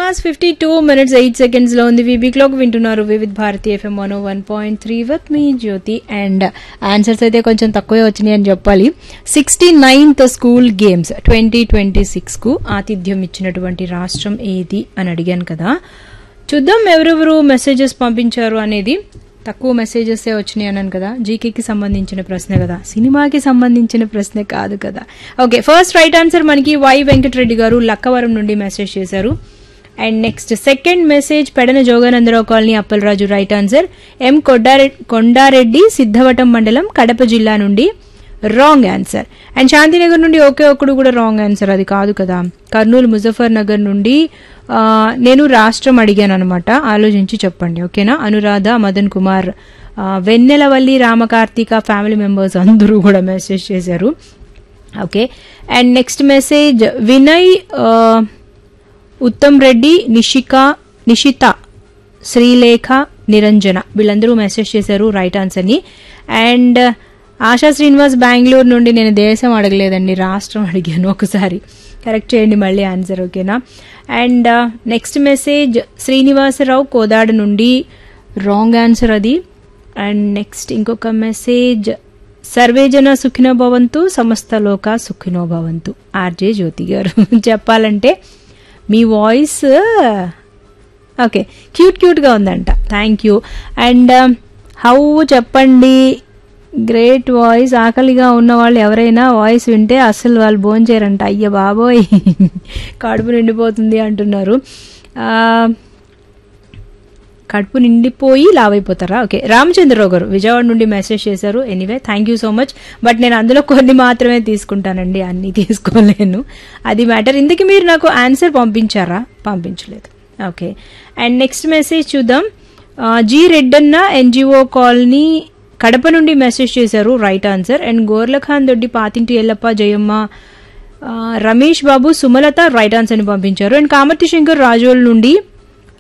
hours fifty two minutes eight seconds లో ఉంది వీబీ క్లాక్ వింటున్నారు Vividh Bharati FM one one point three with me Jyoti and answers అయితే కొంచెం తక్కువే వచ్చినాయి అని చెప్పాలి sixty ninth school games twenty twenty six కు ఆతిథ్యం ఇచ్చినటువంటి రాష్ట్రం ఏది అని అడిగాను కదా చూద్దాం ఎవరెవరు మెసేజెస్ పంపించారు అనేది తక్కువ మెసేజెస్ వచ్చినాయి అన్నాను కదా జీకేకి సంబంధించిన ప్రశ్న కదా సినిమాకి సంబంధించిన ప్రశ్న కాదు కదా ఓకే ఫస్ట్ రైట్ ఆన్సర్ మనకి వై వెంకటరెడ్డి గారు లక్కవరం నుండి మెసేజ్ చేశారు and next second message Pedana Joganandarao colony Appalaraju right answer M Kondareddy Kondareddy Siddavatam మండలం కడప జిల్లా నుండి రాంగ్ ఆన్సర్ అండ్ శాంతినగర్ నుండి ఒకే ఒక్కడు కూడా రాంగ్ ఆన్సర్ అది కాదు కదా కర్నూలు ముజఫర్ నగర్ నుండి ఆ, నేను రాష్ట్రం అడిగాను అనమాట ఆలోచించి చెప్పండి ఓకేనా అనురాధ మదన్ కుమార్ ఆ, వెన్నెలవల్లి రామకార్తిక ఫ్యామిలీ మెంబర్స్ అందరూ కూడా మెసేజ్ చేశారు okay and next message Vinay ఆ, ఉత్తమ్ రెడ్డి నిషిక నిషిత శ్రీలేఖ నిరంజన వీళ్ళందరూ మెసేజ్ చేశారు రైట్ ఆన్సర్ని అండ్ ఆశా శ్రీనివాస్ బెంగళూరు నుండి నేను దేశం అడగలేదండి రాష్ట్రం అడిగాను ఒకసారి కరెక్ట్ చేయండి మళ్ళీ ఆన్సర్ ఓకేనా and next message Srinivasarao Kodada నుండి రాంగ్ ఆన్సర్ అది అండ్ నెక్స్ట్ ఇంకొక మెసేజ్ సర్వేజన సుఖినో భవంతు సమస్త లోక సుఖినో భవంతు ఆర్జే జ్యోతి గారు చెప్పాలంటే మీ వాయిస్ ఓకే క్యూట్ క్యూట్గా ఉందంట థ్యాంక్ యూ అండ్ హౌ చెప్పండి గ్రేట్ వాయిస్ ఆకలిగా ఉన్న వాళ్ళు ఎవరైనా వాయిస్ వింటే అస్సలు వాళ్ళు భోంచేయరంట అయ్య బాబోయ్ కడుపు నిండిపోతుంది అంటున్నారు ఆ, కడుపు నిండిపోయి లావైపోతారా ఓకే రామచంద్రరావు గారు విజయవాడ నుండి మెసేజ్ చేశారు anyway thank you so much but నేను అందులో కొన్ని మాత్రమే తీసుకుంటానండి అన్ని తీసుకోలేను అది మ్యాటర్ ఇందుకు మీరు నాకు ఆన్సర్ పంపించారా పంపించలేదు ఓకే అండ్ నెక్స్ట్ మెసేజ్ చూద్దాం ఆ, G Reddanna NGO colony Kadapa నుండి మెసేజ్ చేశారు రైట్ ఆన్సర్ అండ్ గోర్లఖాన్ దొడ్డి పాతింటి ఎల్లప్ప జయమ్మ ఆ, రమేష్ బాబు సుమలత రైట్ ఆన్సర్ ని పంపించారు అండ్ కామర్తి శంకర్ రాజోల్ నుండి